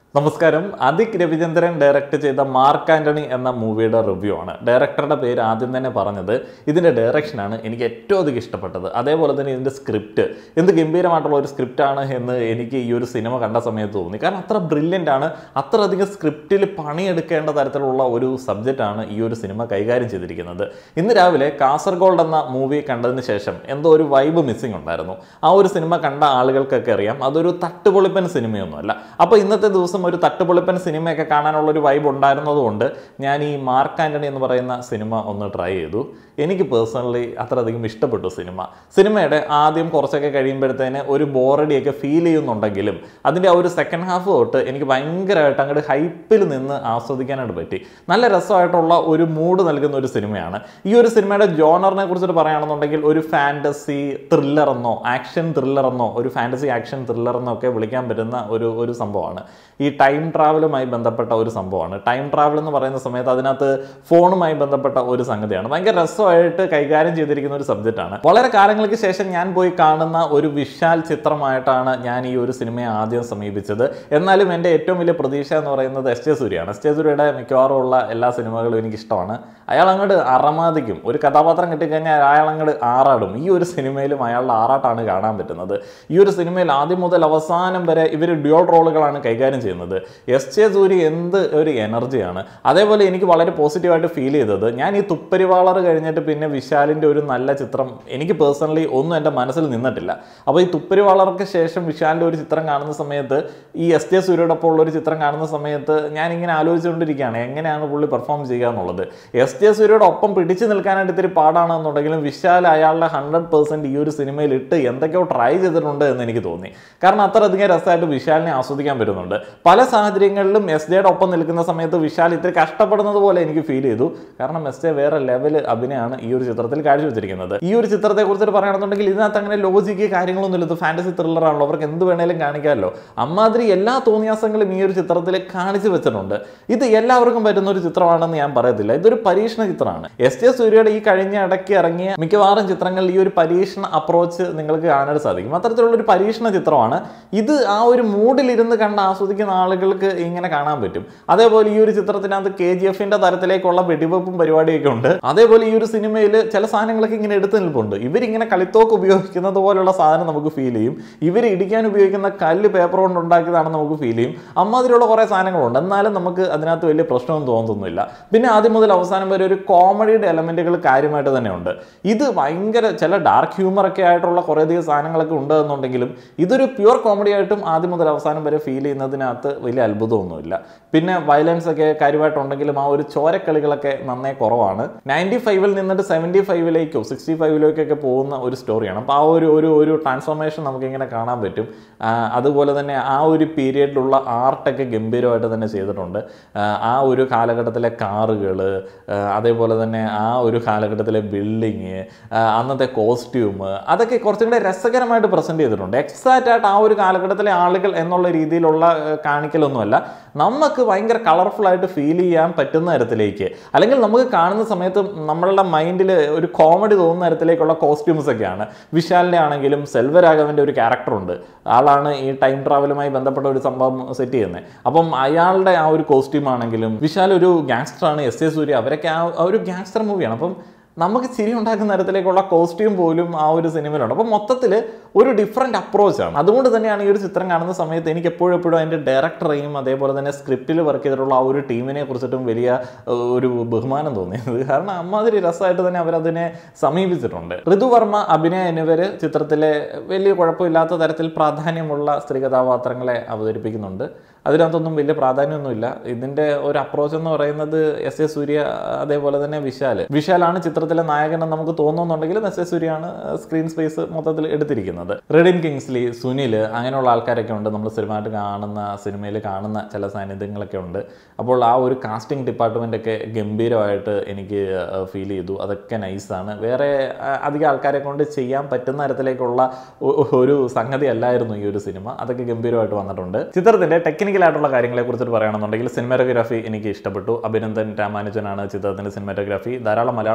നമസ്കാരം അതിക് രവിചന്ദ്രൻ ഡയറക്റ്റ് ചെയ്ത Mark Antony എന്ന മൂവിയുടെ റിവ്യൂ ആണ് ഡയറക്ടറുടെ പേര് ആദ്യം തന്നെ പറഞ്ഞത് ഇതിൻ്റെ ഡയറക്ഷനാണ് എനിക്ക് ഏറ്റവും അധികം ഇഷ്ടപ്പെട്ടത് അതേപോലെ തന്നെ ഇതിൻ്റെ സ്ക്രിപ്റ്റ് എന്ത് ഗംഭീരമായിട്ടുള്ള ഒരു സ്ക്രിപ്റ്റാണ് എന്ന് എനിക്ക് ഈ ഒരു സിനിമ കണ്ട സമയത്ത് തോന്നി കാരണം അത്ര ബ്രില്യൻ്റ് ആണ് അത്ര അധികം സ്ക്രിപ്റ്റിൽ പണിയെടുക്കേണ്ട തരത്തിലുള്ള ഒരു സബ്ജക്റ്റാണ് ഈ ഒരു സിനിമ കൈകാര്യം ചെയ്തിരിക്കുന്നത് ഇന്ന് രാവിലെ കാസർഗോഡ് എന്ന മൂവി കണ്ടതിന് ശേഷം എന്തോ ഒരു വൈബ് മിസ്സിംഗ് ഉണ്ടായിരുന്നു ആ ഒരു സിനിമ കണ്ട ആളുകൾക്കൊക്കെ അറിയാം അതൊരു തട്ടുപൊളിപ്പൻ സിനിമയൊന്നുമല്ല അപ്പോൾ ഇന്നത്തെ ദിവസം ഒരു തട്ടുപൊളിപ്പൻ സിനിമയൊക്കെ കാണാനുള്ള ഒരു വൈബ് ഉണ്ടായിരുന്നതുകൊണ്ട് ഞാൻ ഈ മാർക്ക് ആന്റണി എന്ന് പറയുന്ന സിനിമ ഒന്ന് ട്രൈ ചെയ്തു എനിക്ക് പേഴ്സണലി അത്രയധികം ഇഷ്ടപ്പെട്ടു സിനിമ സിനിമയുടെ ആദ്യം കുറച്ചൊക്കെ കഴിയുമ്പോഴത്തേന് ഒരു ബോറടിയൊക്കെ ഫീൽ ചെയ്യുന്നുണ്ടെങ്കിലും അതിൻ്റെ ആ ഒരു സെക്കൻഡ് ഹാഫ് തൊട്ട് എനിക്ക് ഭയങ്കരമായിട്ട് അങ്ങോട്ട് ഹൈപ്പിൽ നിന്ന് ആസ്വദിക്കാനായിട്ട് പറ്റി നല്ല രസമായിട്ടുള്ള ഒരു മൂഡ് നൽകുന്ന ഒരു സിനിമയാണ് ഈ ഒരു സിനിമയുടെ ജോണറിനെ കുറിച്ചിട്ട് പറയുകയാണെന്നുണ്ടെങ്കിൽ ഒരു ഫാൻറ്റസി ത്രില്ലർ എന്നോ ആക്ഷൻ ത്രില്ലർ എന്നോ ഒരു ഫാൻറ്റസി ആക്ഷൻ ത്രില്ലർ എന്നോ ഒക്കെ വിളിക്കാൻ പറ്റുന്ന ഒരു ഒരു സംഭവമാണ് ഈ ടൈം ട്രാവലുമായി ബന്ധപ്പെട്ട ഒരു സംഭവമാണ് ടൈം ട്രാവൽ എന്ന് പറയുന്ന സമയത്ത് അതിനകത്ത് ഫോണുമായി ബന്ധപ്പെട്ട ഒരു സംഗതിയാണ് ഭയങ്കര രസമായിട്ട് കൈകാര്യം ചെയ്തിരിക്കുന്ന ഒരു സബ്ജക്റ്റാണ് വളരെ കാലങ്ങൾക്ക് ശേഷം ഞാൻ പോയി കാണുന്ന ഒരു വിശാൽ ചിത്രമായിട്ടാണ് ഞാൻ ഈ ഒരു സിനിമയെ ആദ്യം സമീപിച്ചത് എന്നാലും എൻ്റെ ഏറ്റവും വലിയ പ്രതീക്ഷ എന്ന് പറയുന്നത് എസ് ജെ സൂര്യയാണ് എസ് ജെ സൂര്യയുടെ മിക്കവാറും ഉള്ള എല്ലാ സിനിമകളും എനിക്ക് ഇഷ്ടമാണ് അയാൾ അങ്ങോട്ട് അറമാദിക്കും ഒരു കഥാപാത്രം കിട്ടിക്കഴിഞ്ഞാൽ അയാൾ അങ്ങോട്ട് ആറാടും ഈ ഒരു സിനിമയിലും അയാളുടെ ആറാട്ടാണ് കാണാൻ പറ്റുന്നത് ഈ ഒരു സിനിമയിൽ ആദ്യം മുതൽ അവസാനം വരെ ഇവർ ഡ്യുവൽ റോളുകളാണ് കൈകാര്യം ചെയ്യുന്നത് എസ് ജെ സൂരി എന്ത് ഒരു എനർജിയാണ് അതേപോലെ എനിക്ക് വളരെ പോസിറ്റീവായിട്ട് ഫീൽ ചെയ്തത് ഞാൻ ഈ തുപ്പരിവാളർ കഴിഞ്ഞിട്ട് പിന്നെ വിശാലിൻ്റെ ഒരു നല്ല ചിത്രം എനിക്ക് പേഴ്സണലി ഒന്നും എൻ്റെ മനസ്സിൽ നിന്നിട്ടില്ല അപ്പോൾ ഈ തുപ്പരിവാളർക്ക് ശേഷം വിശാലിൻ്റെ ഒരു ചിത്രം കാണുന്ന സമയത്ത് ഈ എസ് ജെ സൂര്യയോടൊപ്പം ഉള്ള ഒരു ചിത്രം കാണുന്ന സമയത്ത് ഞാൻ ഇങ്ങനെ ആലോചിച്ചുകൊണ്ടിരിക്കുകയാണ് എങ്ങനെയാണ് പുള്ളി പെർഫോം ചെയ്യുക എന്നുള്ളത് എസ് ജെ സൂര്യയുടെ ഒപ്പം പിടിച്ചു നിൽക്കാനായിട്ട് ഇത്തിരി പാടാണെന്നുണ്ടെങ്കിലും വിശാൽ അയാളുടെ ഹൺഡ്രഡ് പെർസെൻറ്റ് ഈ ഒരു സിനിമയിൽ ഇട്ട് എന്തൊക്കെയോ ട്രൈ ചെയ്തിട്ടുണ്ട് എന്ന് എനിക്ക് തോന്നി കാരണം അത്രയധികം രസമായിട്ട് വിശാലിനെ ആസ്വദിക്കാൻ പറ്റുന്നുണ്ട് പല സാഹചര്യങ്ങളിലും എസ് ജെയുടെ ഒപ്പം നിൽക്കുന്ന സമയത്ത് വിശാൽ ഇത്തിരി കഷ്ടപ്പെടുന്നത് പോലെ എനിക്ക് ഫീൽ ചെയ്തു കാരണം എസ് ജെ വേറെ ലെവൽ അഭിനയമാണ് ഈ ഒരു ചിത്രത്തിൽ കാഴ്ചവെച്ചിരിക്കുന്നത് ഈ ഒരു ചിത്രത്തെ കുറിച്ചിട്ട് പറയുകയാണെന്നുണ്ടെങ്കിൽ ഇതിനകത്ത് അങ്ങനെ ലോജിക്ക് കാര്യങ്ങളൊന്നുമില്ല ഇത് ഫാൻറ്റസി ത്രില്ലറാണല്ലോ അവർക്ക് എന്ത് വേണേലും കാണിക്കാമല്ലോ അമ്മാതിരി എല്ലാ തോന്നിയാസങ്ങളും ഈ ഒരു ചിത്രത്തിൽ കാണിച്ചു വെച്ചിട്ടുണ്ട് ഇത് എല്ലാവർക്കും പറ്റുന്ന ഒരു ചിത്രമാണെന്ന് ഞാൻ പറയത്തില്ല ഇതൊരു പരീക്ഷണ ചിത്രമാണ് എസ് ജെ സൂര്യയുടെ ഈ കഴിഞ്ഞ ഇടയ്ക്ക് ഇറങ്ങിയ മിക്കവാറും ചിത്രങ്ങളിൽ ഈ ഒരു പരീക്ഷണ അപ്രോച്ച് നിങ്ങൾക്ക് കാണാൻ സാധിക്കും അത്തരത്തിലുള്ള ഒരു പരീക്ഷണ ചിത്രമാണ് ഇത് ആ ഒരു മൂഡിലിരുന്ന് കണ്ട് ആസ്വദിക്കുന്ന ആളുകൾക്ക് ഇങ്ങനെ കാണാൻ പറ്റും അതേപോലെ ഈ ഒരു ചിത്രത്തിനകത്ത് കെ ജി എഫിന്റെ തരത്തിലേക്കുള്ള വെടിവെപ്പും പരിപാടിയൊക്കെ ഉണ്ട് അതേപോലെ ഈ ഒരു സിനിമയിൽ ചില സാധനങ്ങളൊക്കെ ഇങ്ങനെ എടുത്തു നിൽപ്പുണ്ട് ഇവരിങ്ങനെ കളിത്തോക്ക് ഉപയോഗിക്കുന്നത് പോലുള്ള സാധനം നമുക്ക് ഫീൽ ചെയ്യും ഇവർ ഇടിക്കാൻ ഉപയോഗിക്കുന്ന കല്ല് പേപ്പർ കൊണ്ട് ഉണ്ടാക്കിയതാണെന്ന് നമുക്ക് ഫീൽ ചെയ്യും അമ്മാതിരിയുള്ള കുറേ സാധനങ്ങളുണ്ട് എന്നാലും നമുക്ക് അതിനകത്ത് വലിയ പ്രശ്നമൊന്നും തോന്നുന്നില്ല പിന്നെ ആദ്യം മുതൽ അവസാനം വരെ ഒരു കോമഡിയുടെ എലമെന്റുകൾ കാര്യമായിട്ട് തന്നെ ഉണ്ട് ഇത് ഭയങ്കര ചില ഡാർക്ക് ഹ്യൂമർ ഒക്കെ ആയിട്ടുള്ള കുറേയധികം സാധനങ്ങളൊക്കെ ഉണ്ട് എന്നുണ്ടെങ്കിലും ഇതൊരു പ്യുവർ കോമഡി ആയിട്ടും ആദ്യം മുതൽ അവസാനം വരെ ഫീൽ ചെയ്യുന്നതിനകത്ത് വലിയ അത്ഭുതമൊന്നുമില്ല പിന്നെ വയലൻസ് ഒക്കെ കാര്യമായിട്ടുണ്ടെങ്കിലും ആ ഒരു ചോരക്കളികളൊക്കെ നന്നേ കുറവാണ് നയൻറ്റി ഫൈവിൽ നിന്നിട്ട് സെവൻറ്റി ഫൈവിലേക്കോ സിക്സ്റ്റി ഫൈവിലേക്കൊക്കെ പോകുന്ന ഒരു സ്റ്റോറിയാണ് അപ്പോൾ ആ ഒരു ഒരു ഒരു ട്രാൻസ്ഫോർമേഷൻ നമുക്കിങ്ങനെ കാണാൻ പറ്റും ആ, അതുപോലെ തന്നെ ആ ഒരു പീരിയഡിലുള്ള ആർട്ടൊക്കെ ഗംഭീരമായിട്ട് തന്നെ ചെയ്തിട്ടുണ്ട് ആ, ആ ഒരു കാലഘട്ടത്തിലെ കാറുകൾ അതേപോലെ തന്നെ ആ ഒരു കാലഘട്ടത്തിലെ ബിൽഡിങ് അന്നത്തെ കോസ്റ്റ്യൂം അതൊക്കെ കുറച്ചും കൂടെ രസകരമായിട്ട് പ്രസൻറ്റ് ചെയ്തിട്ടുണ്ട് എക്സാക്റ്റ് ആയിട്ട് ആ ഒരു കാലഘട്ടത്തിലെ ആളുകൾ എന്നുള്ള രീതിയിലുള്ള ആ, കാണിക്കലൊന്നുമല്ല നമുക്ക് ഭയങ്കര കളർഫുൾ ആയിട്ട് ഫീൽ ചെയ്യാൻ പറ്റുന്ന തരത്തിലേക്ക് അല്ലെങ്കിൽ നമുക്ക് കാണുന്ന സമയത്ത് നമ്മളുടെ മൈൻഡിൽ ഒരു കോമഡി തോന്നുന്ന തരത്തിലേക്കുള്ള കോസ്റ്റ്യൂംസ് ഒക്കെയാണ് വിശാലിൻ്റെ ആണെങ്കിലും സെൽവരാഘവൻ്റെ ഒരു ക്യാരക്ടറുണ്ട് ആളാണ് ഈ ടൈം ട്രാവലുമായി ബന്ധപ്പെട്ട ഒരു സംഭവം സെറ്റ് ചെയ്യുന്നത് അപ്പം അയാളുടെ ആ ഒരു കോസ്റ്റ്യൂം ആണെങ്കിലും വിശാൽ ഒരു ഗാങ്സ്റ്ററാണ് എസ് എ സൂര്യ അവരൊക്കെ ആ ആ ഒരു ഗാങ്സ്റ്റർ മൂവിയാണ് അപ്പം നമുക്ക് ചിരി ഉണ്ടാക്കുന്ന തരത്തിലേക്കുള്ള കോസ്റ്റ്യൂം പോലും ആ ഒരു സിനിമയിലുണ്ട് അപ്പം മൊത്തത്തിൽ ഒരു ഡിഫറെൻ്റ് അപ്രോച്ചാണ് അതുകൊണ്ട് തന്നെയാണ് ഈ ഒരു ചിത്രം കാണുന്ന സമയത്ത് എനിക്ക് എപ്പോഴും എപ്പോഴും അതിൻ്റെ ഡയറക്ടറെയും അതേപോലെ തന്നെ സ്ക്രിപ്റ്റിൽ വർക്ക് ചെയ്തിട്ടുള്ള ആ ഒരു ടീമിനെ കുറിച്ചിട്ടും വലിയ ഏഹ്, ഒരു ബഹുമാനം തോന്നിയത് കാരണം അമ്മാതിരി രസമായിട്ട് തന്നെ അവരതിനെ സമീപിച്ചിട്ടുണ്ട് ഋതുവർമ്മ അഭിനയ എന്നിവർ ചിത്രത്തിലെ വലിയ കുഴപ്പമില്ലാത്ത തരത്തിൽ പ്രാധാന്യമുള്ള സ്ത്രീ കഥാപാത്രങ്ങളെ അവതരിപ്പിക്കുന്നുണ്ട് അതിനകത്തൊന്നും വലിയ പ്രാധാന്യമൊന്നുമില്ല ഇതിൻ്റെ ഒരു അപ്രോച്ച് എന്ന് പറയുന്നത് എസ് എ സൂര്യ അതേപോലെ തന്നെ വിശാൽ വിശാലാണ് ചിത്രത്തിലെ നായകൻ എന്ന് നമുക്ക് തോന്നുന്നുണ്ടെങ്കിലും എസ് എ സൂര്യയാണ് സ്ക്രീൻ സ്പേസ് മൊത്തത്തിൽ എടുത്തിരിക്കുന്നത് റെഡിൻ കിങ്സ്ലി സുനിൽ അങ്ങനെയുള്ള ആൾക്കാരൊക്കെ ഉണ്ട് നമ്മൾ സ്ഥിരമായിട്ട് കാണുന്ന സിനിമയിൽ കാണുന്ന ചില സാന്നിധ്യങ്ങളൊക്കെ ഉണ്ട് അപ്പോൾ ആ ഒരു കാസ്റ്റിംഗ് ഡിപ്പാർട്ട്മെൻ്റ് ഒക്കെ ഗംഭീരമായിട്ട് എനിക്ക് ഫീൽ ചെയ്തു അതൊക്കെ നൈസാണ് വേറെ ആ, അധികം ആൾക്കാരെ കൊണ്ട് ചെയ്യാൻ പറ്റുന്ന തരത്തിലേക്കുള്ള ഒ- ഒരു സംഗതി അല്ലായിരുന്നു ഈ ഒരു സിനിമ അതൊക്കെ ഗംഭീരമായിട്ട് വന്നിട്ടുണ്ട് ചിത്രത്തിന്റെ ടെക്നിക്കൽ ആയിട്ടുള്ള കാര്യങ്ങളെ കുറിച്ചിട്ട് പറയുകയാണെന്നുണ്ടെങ്കിൽ സിനിമാറ്റോഗ്രാഫി എനിക്ക് ഇഷ്ടപ്പെട്ടു അഭിനന്ദൻ രാമാനുജനാണ് ചിത്രത്തിന്റെ സിനിമാറ്റോഗ്രാഫി ധാരാളം മലയാള ചിത്രങ്ങളിൽ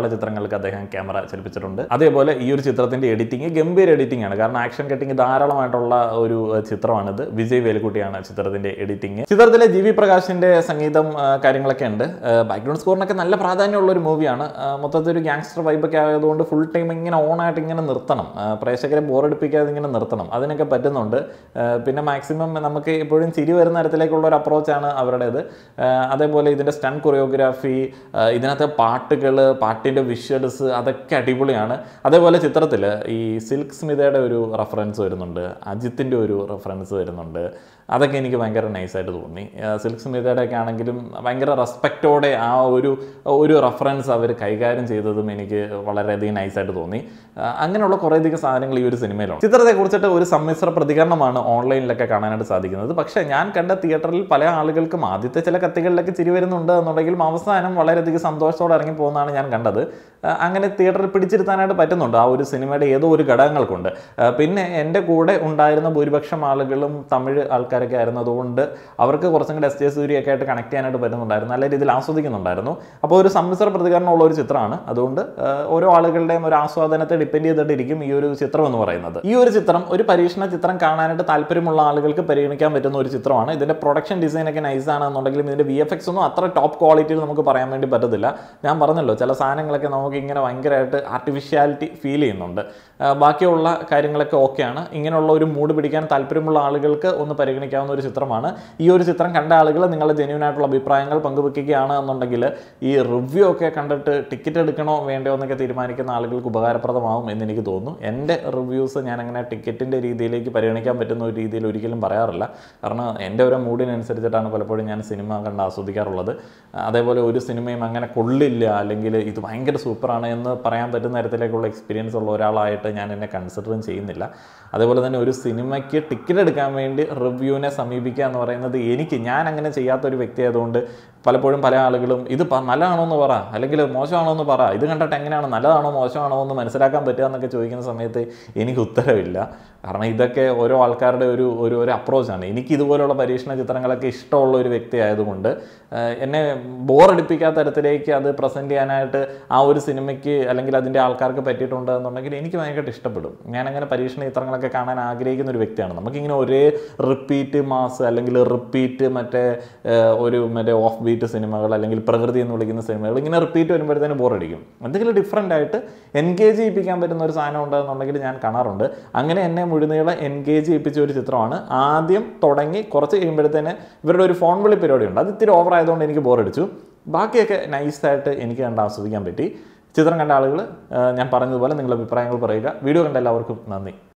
സ്ഥലങ്ങൾക്ക് അദ്ദേഹം ക്യാമറ ചലിപ്പിച്ചിട്ടുണ്ട് അതേപോലെ ഈ ഒരു ചിത്രത്തിന്റെ എഡിറ്റിംഗ് ഗംഭീര എഡിറ്റിംഗ് ആണ് കാരണം ആക്ഷൻ കട്ടിങ് ധാരാളമായിട്ടുള്ള ഒരു ഏഹ്, ചിത്രമാണിത് വിജയ് വേലുക്കുട്ടിയാണ് ചിത്രത്തിന്റെ എഡിറ്റിംഗ് ചിത്രത്തിലെ ജി വി പ്രകാശിന്റെ സംഗീതം ആ, കാര്യങ്ങളൊക്കെ ഉണ്ട് ബാക്ക്ഗ്രൗണ്ട് സ്കോറിനൊക്കെ നല്ല പ്രാധാന്യമുള്ള ഒരു മൂവിയാണ് മൊത്തത്തിൽ ഒരു ഗ്യാങ്സ്റ്റർ വൈബൊക്കെ ആയതുകൊണ്ട് ഫുൾ ടൈം ഇങ്ങനെ ഓണായിട്ട് ഇങ്ങനെ നിർത്തണം ആ, പ്രേക്ഷകരെ ബോറടിപ്പിക്കാതെ ഇങ്ങനെ നിർത്തണം അതിനൊക്കെ പറ്റുന്നുണ്ട് ആ, പിന്നെ മാക്സിമം നമുക്ക് എപ്പോഴും ചിരി വരുന്ന തരത്തിലേക്കുള്ള ഒരു അപ്രോച്ചാണ് അവരുടേത് ആ, അതേപോലെ ഇതിൻ്റെ സ്റ്റൺ കൊറിയോഗ്രാഫി ഇതിനകത്തെ പാട്ടുകൾ പാട്ടിൻ്റെ വിഷ്വൽസ് അതൊക്കെ അടിപൊളിയാണ് അതേപോലെ ചിത്രത്തിൽ ഈ സിൽക്ക് സ്മിതയുടെ ഒരു റെഫറൻസ് വരുന്നുണ്ട് അജിത്തിൻ്റെ ഒരു റെഫറൻസ് വരുന്നുണ്ട് അതൊക്കെ എനിക്ക് ഭയങ്കര നൈസായിട്ട് തോന്നി ആ, സിൽക്ക് സ്മിതയുടെ ഒക്കെ ആണെങ്കിലും ഭയങ്കര റെസ്പെക്റ്റോടെ ആ ഒരു ഒരു റെഫറൻസ് അവർ കൈകാര്യം ചെയ്തതും എനിക്ക് വളരെയധികം നൈസായിട്ട് തോന്നി ആ, അങ്ങനെയുള്ള കുറേയധികം സാധനങ്ങൾ ഈ ഒരു സിനിമയിലുണ്ട് ചിത്രത്തെ കുറിച്ചിട്ട് ഒരു സമ്മിശ്ര പ്രതികരണമാണ് ഓൺലൈനിലൊക്കെ കാണാനായിട്ട് സാധിക്കുന്നത് പക്ഷേ ഞാൻ കണ്ട തിയേറ്ററിൽ പല ആളുകൾക്കും ആദ്യത്തെ ചില കത്തികളിലൊക്കെ ചിരി വരുന്നുണ്ട് എന്നുണ്ടെങ്കിലും അവസാനം വളരെയധികം സന്തോഷത്തോടെ ഇറങ്ങി പോകുന്നതാണ് ഞാൻ കണ്ടത് ആ, അങ്ങനെ തിയേറ്ററിൽ പിടിച്ചിരുത്താനായിട്ട് പറ്റുന്നുണ്ട് ആ ഒരു സിനിമയുടെ ഏതോ ഒരു ഘടകങ്ങൾ കൊണ്ട് ആ, പിന്നെ എൻ്റെ കൂടെ ഉണ്ടായിരുന്ന ഭൂരിപക്ഷം ആളുകളും തമിഴ് ആൾക്കാരൊക്കെ ആയിരുന്നു അതുകൊണ്ട് അവർക്ക് കുറച്ചും കൂടെ എസ് ജെ സൂര്യയൊക്കെ ആയിട്ട് കണക്ട് ചെയ്യാനായിട്ട് പറ്റുന്നുണ്ടായിരുന്നു നല്ല രീതിയിൽ ആസ്വദിക്കുന്നുണ്ടായിരുന്നു അപ്പോൾ ഒരു സമ്മിശ്ര പ്രതികരണമുള്ള ഒരു ചിത്രമാണ് അതുകൊണ്ട് ആ, ഓരോ ആളുകളുടെയും ഒരു ആസ്വാദനത്തെ ഡിപ്പെൻഡ് ചെയ്തിട്ടിരിക്കും ഈ ഒരു ചിത്രം എന്ന് പറയുന്നത് ഈ ഒരു ചിത്രം ഒരു പരീക്ഷണ ചിത്രം കാണാനായിട്ട് താല്പര്യമുള്ള ആളുകൾക്ക് പരിഗണിക്കാൻ പറ്റുന്ന ഒരു ചിത്രമാണ് ഇതിന്റെ പ്രൊഡക്ഷൻ ഡിസൈൻ ഒക്കെ നൈസ് ആണെന്നുണ്ടെങ്കിലും ഇതിന്റെ വി എഫ് എക്സ് ഒന്നും അത്ര ടോപ്പ് ക്വാളിറ്റിയിൽ നമുക്ക് പറയാൻ വേണ്ടി പറ്റത്തില്ല ഞാൻ പറഞ്ഞല്ലോ ചില സാധനങ്ങളൊക്കെ നമുക്ക് ഇങ്ങനെ ഭയങ്കരമായിട്ട് ആർട്ടിഫിഷ്യാലിറ്റി ഫീൽ ചെയ്യുന്നുണ്ട് ആ, ബാക്കിയുള്ള കാര്യങ്ങളൊക്കെ ഓക്കെയാണ് ഇങ്ങനെയുള്ള ഒരു മൂഡ് പിടിക്കാൻ താല്പര്യമുള്ള ആളുകൾക്ക് ഒന്ന് പരിഗണിക്കാവുന്ന ഒരു ചിത്രമാണ് ഈ ഒരു ചിത്രം കണ്ട ആളുകൾ നിങ്ങളുടെ ജെന്യൂൻ ആയിട്ടുള്ള അഭിപ്രായങ്ങൾ പങ്കുവെക്കുകയാണ് എന്നുണ്ടെങ്കിൽ ഈ റിവ്യൂ ഒക്കെ കണ്ടിട്ട് ടിക്കറ്റ് എടുക്കണോ വേണ്ടയോ എന്നൊക്കെ തീരുമാനിക്കുന്ന ആളുകൾക്ക് ഉപകാരപ്രദമാവും എന്ന് എനിക്ക് തോന്നുന്നു എൻ്റെ റിവ്യൂസ് ഞാൻ അങ്ങനെ ടിക്കറ്റിൻ്റെ രീതിയിലേക്ക് പരിഗണിക്കാൻ പറ്റുന്ന ഒരു രീതിയിൽ ഒരിക്കലും പറയാറില്ല കാരണം എൻ്റെ ഒരു മൂഡിനനുസരിച്ചിട്ടാണ് പലപ്പോഴും ഞാൻ സിനിമ കണ്ട് ആസ്വദിക്കാറുള്ളത് അതേപോലെ ഒരു സിനിമയും അങ്ങനെ കൊള്ളില്ല അല്ലെങ്കിൽ ഇത് ഭയങ്കര സൂപ്പറാണ് എന്ന് പറയാൻ പറ്റുന്ന തരത്തിലേക്കുള്ള എക്സ്പീരിയൻസ് ഉള്ള ഒരാളായിട്ട് ഞാൻ എന്നെ കൺസിഡറും ചെയ്യുന്നില്ല അതേപോലെ തന്നെ ഒരു സിനിമയ്ക്ക് ടിക്കറ്റ് എടുക്കാൻ വേണ്ടി റിവ്യൂവിനെ സമീപിക്കുക എന്ന് പറയുന്നത് എനിക്ക് ഞാൻ അങ്ങനെ ചെയ്യാത്ത ഒരു വ്യക്തി ആയതുകൊണ്ട് പലപ്പോഴും പല ആളുകളും ഇത് പ- നല്ലതാണോ എന്ന് പറ അല്ലെങ്കിൽ മോശമാണോ എന്ന് പറ ഇത് കണ്ടിട്ട് എങ്ങനെയാണ് നല്ലതാണോ മോശമാണോ എന്ന് മനസ്സിലാക്കാൻ പറ്റുക എന്നൊക്കെ ചോദിക്കുന്ന സമയത്ത് എനിക്ക് ഉത്തരവില്ല കാരണം ഇതൊക്കെ ഓരോ ആൾക്കാരുടെ ഒരു ഒരു ഒരു അപ്രോച്ചാണ് എനിക്ക് ഇതുപോലുള്ള പരീക്ഷണ ചിത്രങ്ങളൊക്കെ ഇഷ്ടമുള്ള ഒരു വ്യക്തി ആയതുകൊണ്ട് ആഹ് എന്നെ ബോറടിപ്പിക്കാത്ത തരത്തിലേക്ക് അത് പ്രസൻറ്റ് ചെയ്യാനായിട്ട് ആ ഒരു സിനിമയ്ക്ക് അല്ലെങ്കിൽ അതിൻ്റെ ആൾക്കാർക്ക് പറ്റിയിട്ടുണ്ട് എന്നുണ്ടെങ്കിൽ എനിക്ക് ഭയങ്കരമായിട്ട് ഇഷ്ടപ്പെടും ഞാനങ്ങനെ പരീക്ഷണ ചിത്രങ്ങളൊക്കെ കാണാൻ ആഗ്രഹിക്കുന്ന ഒരു വ്യക്തിയാണ് നമുക്കിങ്ങനെ ഒരേ റിപ്പീറ്റ് മാസ് അല്ലെങ്കിൽ റിപ്പീറ്റ് മറ്റേ ആഹ് ഒരു മറ്റേ ഓഫ് ബീറ്റ് സിനിമകൾ അല്ലെങ്കിൽ പ്രകൃതി എന്ന് വിളിക്കുന്ന സിനിമകൾ ഇങ്ങനെ റിപ്പീറ്റ് വരുമ്പോഴത്തേന് ബോറടിക്കും എന്തെങ്കിലും ഡിഫറെൻ്റ് ആയിട്ട് എൻഗേജ് ചെയ്യിപ്പിക്കാൻ പറ്റുന്ന ഒരു സാധനം ഉണ്ടെന്നുണ്ടെങ്കിൽ ഞാൻ കാണാറുണ്ട് അങ്ങനെ എന്നെ മുഴുനീളം എൻഗേജ് ചെയ്യിപ്പിച്ച ഒരു ചിത്രമാണ് ആദ്യം തുടങ്ങി കുറച്ച് കഴിയുമ്പോഴത്തേന് ഇവരുടെ ഒരു ഫോൺ വിളി പരിപാടി ഉണ്ട് അത് ഇത്തിരി ഓവർ ആയതുകൊണ്ട് എനിക്ക് ബോറടിച്ചു ബാക്കിയൊക്കെ നൈസായിട്ട് എനിക്ക് കണ്ട് ആസ്വദിക്കാൻ പറ്റി ചിത്രം കണ്ട ആളുകൾ ഞാൻ പറഞ്ഞതുപോലെ നിങ്ങളുടെ അഭിപ്രായങ്ങൾ പറയുക വീഡിയോ കണ്ട എല്ലാവർക്കും നന്ദി